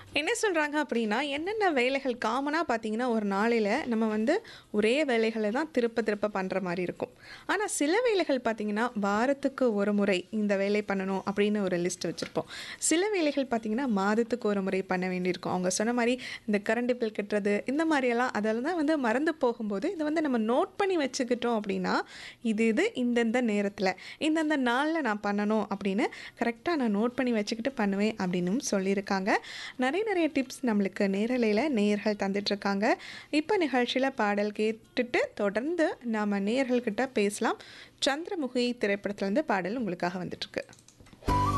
என்ன சொல்கிறாங்க அப்படின்னா என்னென்ன வேலைகள் காமனாக பார்த்தீங்கன்னா ஒரு நாளையில் நம்ம வந்து ஒரே வேலைகளை தான் திருப்ப திருப்ப பண்ணுற மாதிரி இருக்கும் ஆனால் சில வேலைகள் பார்த்தீங்கன்னா வாரத்துக்கு ஒரு முறை இந்த வேலை பண்ணணும் அப்படின்னு ஒரு லிஸ்ட் வச்சுருப்போம் சில வேலைகள் பார்த்தீங்கன்னா மாதத்துக்கு ஒரு முறை பண்ண வேண்டியிருக்கும் அவங்க சொன்ன மாதிரி இந்த கரண்ட் பில் கட்டுறது இந்த மாதிரியெல்லாம் அதெல்லாம் தான் வந்து மறந்து போகும்போது இதை வந்து நம்ம நோட் பண்ணி வச்சுக்கிட்டோம் அப்படின்னா இது இது இந்தந்த நேரத்தில் இந்தந்த நாளில் நான் பண்ணணும் அப்படின்னு கரெக்டாக நான் நோட் பண்ணி வச்சுக்கிட்டு பண்ணுவேன் அப்படின்னும் சொல்லியிருக்காங்க நிறைய நிறைய டிப்ஸ் நம்மளுக்கு நேரலையில் நேயர்கள் தந்துட்டுருக்காங்க இப்போ நிகழ்ச்சியில் பாடல் கேட்டுட்டு தொடர்ந்து நாம் நேயர்கள்கிட்ட பேசலாம் சந்திரமுகி திரைப்படத்துலேருந்து பாடல் உங்களுக்காக வந்துட்டுருக்கு